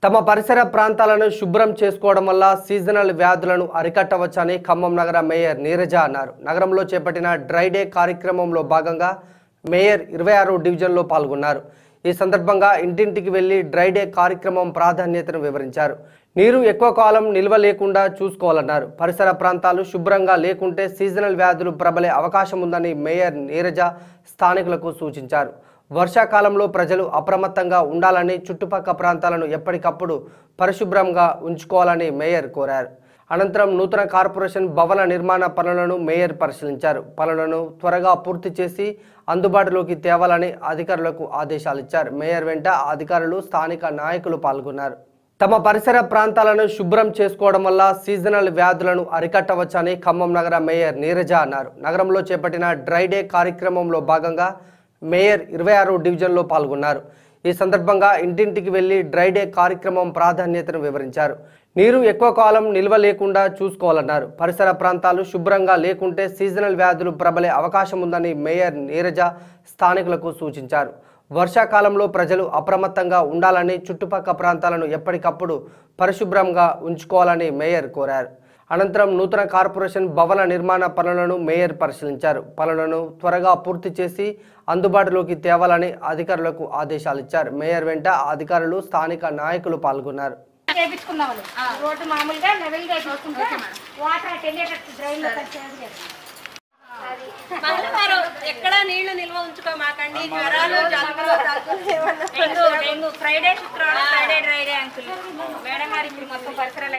తమ పరిసర ప్రాంతాలను శుభ్రం చేసుకోవడం వల్ల సీజనల్ వ్యాధులను అరికట్టవచ్చని ఖమ్మం నగర మేయర్ నీరజ అన్నారు నగరంలో చేపట్టిన డ్రై డే కార్యక్రమంలో భాగంగా మేయర్ ఇరవై ఆరు డివిజన్లో పాల్గొన్నారు ఈ సందర్భంగా ఇంటింటికి వెళ్లి డ్రై డే కార్యక్రమం ప్రాధాన్యతను వివరించారు నీరు ఎక్కువ కాలం నిల్వ లేకుండా చూసుకోవాలన్నారు పరిసర ప్రాంతాలు శుభ్రంగా లేకుంటే సీజనల్ వ్యాధులు ప్రబలే అవకాశం ఉందని మేయర్ నీరజ స్థానికులకు సూచించారు వర్షాకాలంలో ప్రజలు అప్రమత్తంగా ఉండాలని చుట్టుపక్కల ప్రాంతాలను ఎప్పటికప్పుడు పరిశుభ్రంగా ఉంచుకోవాలని మేయర్ కోరారు అనంతరం నూతన కార్పొరేషన్ భవన నిర్మాణ పనులను మేయర్ పరిశీలించారు పనులను త్వరగా పూర్తి చేసి అందుబాటులోకి తేవాలని అధికారులకు ఆదేశాలు ఇచ్చారు మేయర్ వెంట అధికారులు స్థానిక నాయకులు పాల్గొన్నారు తమ పరిసర ప్రాంతాలను శుభ్రం చేసుకోవడం వల్ల సీజనల్ వ్యాధులను అరికట్టవచ్చని ఖమ్మం నగర మేయర్ నీరజ అన్నారు నగరంలో చేపట్టిన డ్రై డే కార్యక్రమంలో భాగంగా మేయర్ ఇరవై ఆరు డివిజన్లో పాల్గొన్నారు ఈ సందర్భంగా ఇంటింటికి వెళ్లి డ్రై డే కార్యక్రమం ప్రాధాన్యతను వివరించారు నీరు ఎక్కువ కాలం నిల్వ లేకుండా చూసుకోవాలన్నారు పరిసర ప్రాంతాలు శుభ్రంగా లేకుంటే సీజనల్ వ్యాధులు ప్రబలే అవకాశం ఉందని మేయర్ నీరజ స్థానికులకు సూచించారు వర్షాకాలంలో ప్రజలు అప్రమత్తంగా ఉండాలని చుట్టుపక్కల ప్రాంతాలను ఎప్పటికప్పుడు పరిశుభ్రంగా ఉంచుకోవాలని మేయర్ కోరారు అనంతరం నూతన కార్పొరేషన్ భవన నిర్మాణ పనులను మేయర్ పరిశీలించారు పనులను త్వరగా పూర్తి చేసి అందుబాటులోకి తేవాలని అధికారులకు ఆదేశాలు ఇచ్చారు మేయర్ వెంట అధికారులు స్థానిక నాయకులు పాల్గొన్నారు చేపించుకుందామని రోడ్డు మామూలుగా లెవెల్ గా చూసుకుంటే వాటర్ అటు వెళ్ళేటట్టు డ్రైన్ లో కలిసేది కదా. మళ్ళీ వారు ఎక్కడ నీళ్లు నిల్వ ఉంచుకోమాకండి జ్వరాలు జలుబులు దగ్గులు ఏమన్నా డెంగు డెంగు ఫ్రైడే శుక్రవారం ఫ్రైడే డ్రైడే అంకుల్ మేడం గారు ఇప్పుడు మొత్తం పరిసరాలు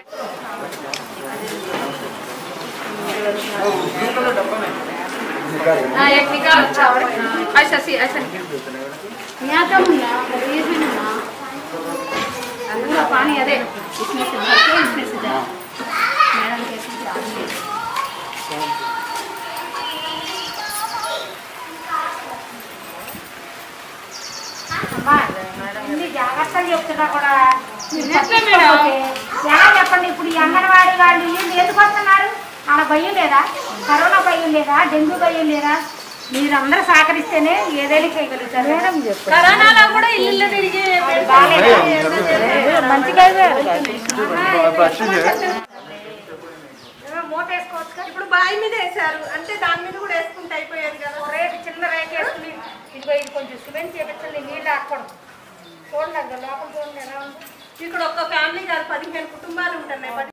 ऐसा सी ऐसा यहाँ का मुन्ना ये भी मुन्ना अंदर पानी अरे इसमें से भर के इसमें से जाए मैडम कैसे जा रही है ఇన్ని జాగ్రత్తలు చెప్తున్నా కూడా మీరు పట్టించుకోకపోతే ఎలా చెప్పండి ఇప్పుడు ఈ అంగన్వాడీ వాళ్ళు వీళ్ళు ఎందుకు వస్తున్నారు ఆడ భయం లేదా కరోనా భయం లేదా డెంగ్యూ భయం లేదా మీరు అందరూ సహకరిస్తేనే ఏదైనా చేయగలుగుతారు మేడం కరోనాలో కూడా ఇల్లు తిరిగి మంచిగా మూట వేసుకోవచ్చు ఇప్పుడు బావి మీద వేసారు అంటే దాని మీద కూడా వేసుకుంటే అయిపోయేది కదా రేపు చిన్న రేట్ వేసుకుని ఇదిగో ఇది కొంచెం సిమెంట్ చేపించండి నీళ్ళు ఆకూడదు చూడండి అక్కడ లోపల చూడండి ఎలా ఉంది ఇక్కడ ఒక్క ఫ్యామిలీ కాదు పదిహేను కుటుంబాలు ఉంటున్నాయి